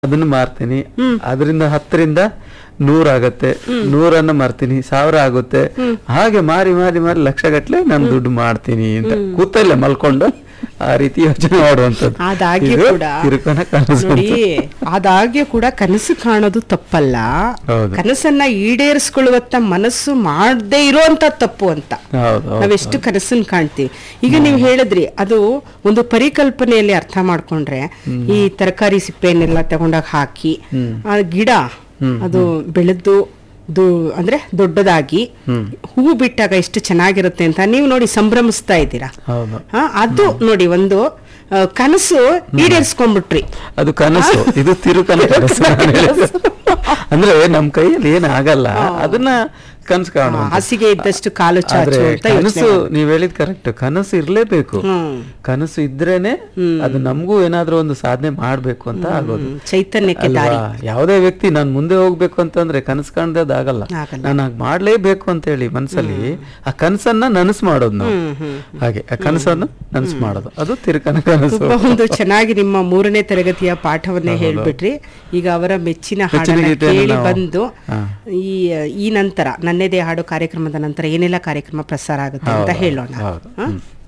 ಅದನ್ನು ಮಾರ್ತೀನಿ ಅದರಿಂದ ಹತ್ತರಿಂದ ನೂರಾಗತ್ತೆ ನೂರನ್ನ ಮಾರ್ತೀನಿ ಸಾವಿರ ಆಗುತ್ತೆ ಹಾಗೆ ಮಾರಿ ಮಾರಿ ಮಾರಿ ಲಕ್ಷ ಗಟ್ಲೆ ನಾನು ದುಡ್ಡು ಮಾಡ್ತೀನಿ ಅಂತ ಕೂತಲ್ಲೇ ಮಲ್ಕೊಂಡು ಆ ರೀತಿ ಯೋಚನೆ ಮಾಡುವಂಥದ್ದು ಆದಾಗ್ಯೂ ಇದು ಕೂಡ ತಿರುಕನ ಕನಸು ನೋಡಿ ಅಂತ. ಆದಾಗ್ಯೂ ಕೂಡ ಕನಸು ಕಾಣೋದು ತಪ್ಪಲ್ಲ ಹೌದು. ಕನಸನ್ನ ಈಡೇರಿಸ್ಕೊಳ್ಳುವತ್ತ ಮನಸ್ಸು ಮಾಡದೇ ಇರುವಂತ ತಪ್ಪು ಅಂತ ಹೌದು ಹೌದು, ನಾವೆಷ್ಟು ಕನಸನ್ನ ಕಾಣ್ತೀವಿ ಈಗ ನೀವು ಹೇಳಿದ್ರಿ ಅದು ಒಂದು ಪರಿಕಲ್ಪನೆಯಲ್ಲಿ ಅರ್ಥ ಮಾಡ್ಕೊಂಡ್ರೆ ಈ ತರಕಾರಿ ಸಿಪ್ಪೆಯನ್ನೆಲ್ಲ ತಗೊಂಡಾಗ ಹಾಕಿ ಆ ಗಿಡ ಅದು ಬೆಳೆದು ದು ಅಂದ್ರೆ ದೊಡ್ಡದಾಗಿ ಹೂ ಬಿಟ್ಟಾಗ ಎಷ್ಟು ಚೆನ್ನಾಗಿರುತ್ತೆ ಅಂತ ನೀವು ನೋಡಿ ಸಂಭ್ರಮಿಸ್ತಾ ಇದ್ದೀರಾ ಹೌದು ಆ, ಅದು ನೋಡಿ ಒಂದು ಆ, ಕನಸು ಈಡೇರಿಸ್ಕೊಂಡ್ಬಿಟ್ರಿ ಅದು ಕನಸು ಇದು ತಿರುಕನ ಕನಸು ನಾನು ಹೇಳಿದ್ದು. ಅಂದ್ರೆ ನಮ್ ಕೈಯಲ್ಲಿ ಏನ್ ಆಗಲ್ಲ ಅದನ್ನ ಕನಸು ಕಾಣುವ ಹಾಸಿಗೆ ಇದ್ದಷ್ಟು ಕಾಲು ಆದ್ರೆ ಚಾಚು ಅಂತ ಕನಸು ಯೋಚ್ನೆ ನೀವ್ ಹೇಳಿದ್ ಕರೆಕ್ಟ್ ಕನಸು ಇರ್ಲೇಬೇಕು ಹ್ಮ್. ಕನಸು ಇದ್ರೇನೆ ಅದು ನಮಗೂ ಏನಾದ್ರೂ ಒಂದು ಸಾಧನೆ ಮಾಡ್ಬೇಕು ಅಂತ ಆಗೋದು ಹ್ಮ್, ಚೈತನ್ಯಕ್ಕೆ ದಾರಿ ಅಲ್ವಾ ಯಾವುದೇ ವ್ಯಕ್ತಿ ನಾನ್ ಮುಂದೆ ಹೋಗ್ಬೇಕು ಅಂತಂದ್ರೆ ಕನಸು ಕಾಣದೆ ಅದಾಗಲ್ಲ ಆಗಲ್ಲ. ನಾನು ಹಾಗೆ ಮಾಡ್ಲೇಬೇಕು ಅಂತ ಹೇಳಿ ಮನ್ಸಲ್ಲಿ ಆ ಕನಸನ್ನ ನನಸು ಮಾಡೋದು ನಾವು ಹಾಗೆ ಆ ಕನಸನ್ನು ನನಸು ಮಾಡೋದು ಅದು ತಿರುಕನ ಕನಸು ತುಂಬಾ ಒಂದು ಚೆನ್ನಾಗಿ ನಿಮ್ಮ ಮೂರನೇ ತರಗತಿಯ ಪಾಠವನ್ನೇ ಹೇಳ್ಬಿಟ್ರಿ ಈಗ ಅವರ ಮೆಚ್ಚಿನ ಮೆಚ್ಚಿನ ಹಾಡನ್ನ ಗೀತೆಯನ್ನು ಕೇಳಿ ನಾವು- ಬಂದು ಹಾ. ಈ ಈ ನಂತರ ನನ್ನೆದೆ ಹಾಡು ಕಾರ್ಯಕ್ರಮದ ನಂತರ ಏನೆಲ್ಲ ಕಾರ್ಯಕ್ರಮ ಪ್ರಸಾರ ಆಗುತ್ತೆ ಅಂತ ಹೌದು, ಹೇಳೋಣ ಹೌದು. ಹಾ? ಹ್ಮ್.